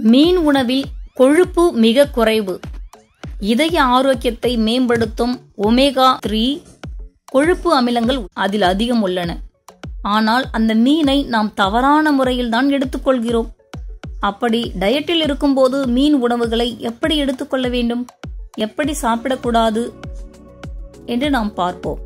மீன் உணவில் கொழுப்பு மிக குறைவு இதய ஆரோக்கியத்தை மேம்படுத்தும் ஒமேகா த்ரீ கொழுப்பு அமிலங்கள் அதில் அதிகம் உள்ளன ஆனால் அந்த மீனை நாம் தவறான முறையில் தான் எடுத்துக்கொள்கிறோம் அப்படி டயட்டில் இருக்கும்போது மீன் உணவுகளை எப்படி எடுத்துக்கொள்ள வேண்டும் எப்படி சாப்பிடக்கூடாது என்று நாம் பார்ப்போம்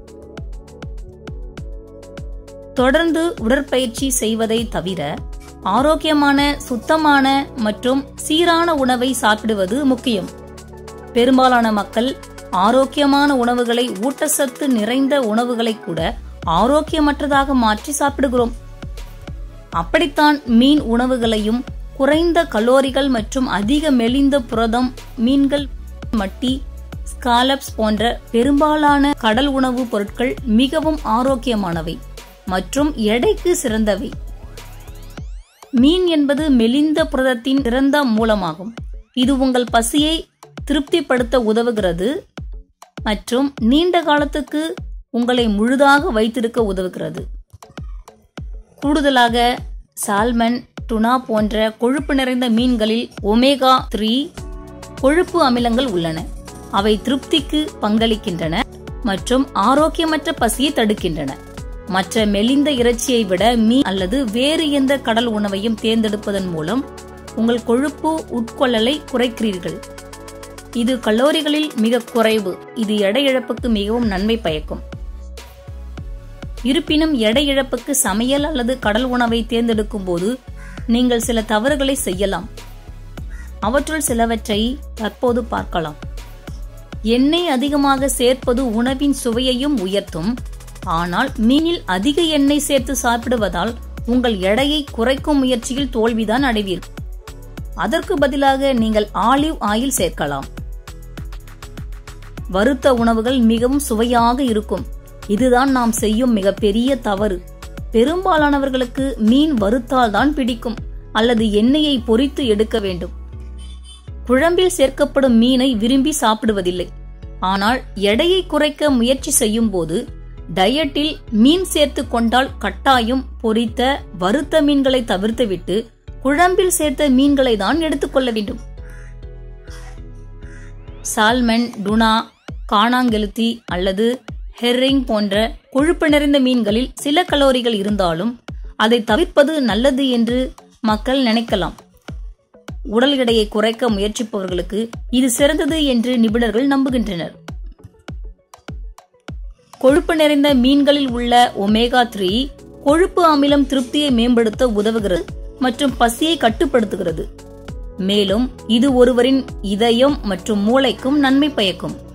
தொடர்ந்து உடற்பயிற்சி செய்வதை தவிர ஆரோக்கியமான சுத்தமான மற்றும் சீரான உணவை சாப்பிடுவது முக்கியம் பெரும்பாலான மக்கள் ஆரோக்கியமான உணவுகளை ஊட்டச்சத்து நிறைந்த உணவுகளை கூட ஆரோக்கியமற்றதாக மாற்றி சாப்பிடுகிறோம் அப்படித்தான் மீன் உணவுகளையும் குறைந்த கலோரிகள் மற்றும் அதிக மெலிந்த புரதம் மீன்கள் மட்டி ஸ்காலப்ஸ் போன்ற பெரும்பாலான கடல் உணவுப் பொருட்கள் மிகவும் ஆரோக்கியமானவை மற்றும் எடைக்கு சிறந்தவை மீன் என்பது மெலிந்த புரதத்தின் சிறந்த மூலமாகும் இது உங்கள் பசியை திருப்திப்படுத்த உதவுகிறது மற்றும் நீண்ட காலத்துக்கு உங்களை முழுதாக வைத்திருக்க உதவுகிறது கூடுதலாக சால்மன் டுனா போன்ற கொழுப்பு நிறைந்த மீன்களில் ஒமேகா த்ரீ கொழுப்பு அமிலங்கள் உள்ளன அவை திருப்திக்கு பங்களிக்கின்றன மற்றும் ஆரோக்கியமற்ற பசியை தடுக்கின்றன மற்ற மெலிந்த இறைச்சியை விட மீன் அல்லது வேறு எந்த கடல் உணவையும் தேர்ந்தெடுப்பதன் மூலம் உங்கள் கொழுப்பு உட்கொள்ளலை குறைக்கிறீர்கள் இது கலோரிகளில் மிக குறைவு இது எடை இழப்புக்கு மிகவும் நன்மை பயக்கும் இருப்பினும் எடை இழப்புக்கு சமையல் அல்லது கடல் உணவை தேர்ந்தெடுக்கும் போது நீங்கள் சில தவறுகளை செய்யலாம் அவற்றுள் சிலவற்றை தற்போது பார்க்கலாம் எண்ணெய் அதிகமாக சேர்ப்பது உணவின் சுவையையும் உயர்த்தும் ஆனால் மீனில் அதிக எண்ணெய் சேர்த்து சாப்பிடுவதால் உங்கள் எடையை குறைக்கும் முயற்சியில் தோல்விதான் அடைவீர்கள் அதற்கு பதிலாக நீங்கள் ஆலிவ் ஆயில் சேர்க்கலாம் வறுத்த உணவுகள் மிகவும் சுவையாக இருக்கும் இதுதான் நாம் செய்யும் மிகப்பெரிய தவறு பெரும்பாலானவர்களுக்கு மீன் வறுத்தால் தான் பிடிக்கும் அல்லது எண்ணெயை பொரித்து எடுக்க வேண்டும் குழம்பில் சேர்க்கப்படும் மீனை விரும்பி சாப்பிடுவதில்லை ஆனால் எடையை குறைக்க முயற்சி செய்யும் போது டயட்டில் மீன் சேர்த்து கொண்டால் கட்டாயம் பொரித்த வறுத்த மீன்களை தவிர்த்துவிட்டு குழம்பில் சேர்த்த மீன்களை தான் எடுத்துக்கொள்ள வேண்டும் சால்மன் டுனா காணாங்கெளுத்தி அல்லது ஹெர்ரிங் போன்ற கொழுப்பு நிறைந்த மீன்களில் சில கலோரிகள் இருந்தாலும் அதை தவிர்ப்பது நல்லது என்று மக்கள் நினைக்கலாம் உடல் எடையை குறைக்க முயற்சிப்பவர்களுக்கு இது சிறந்தது என்று நிபுணர்கள் நம்புகின்றனர் கொழுப்பு நிறைந்த மீன்களில் உள்ள ஒமேகா த்ரீ கொழுப்பு அமிலம் திருப்தியை மேம்படுத்த உதவுகிறது மற்றும் பசியை கட்டுப்படுத்துகிறது மேலும் இது ஒருவரின் இதயம் மற்றும் மூளைக்கும் நன்மை பயக்கும்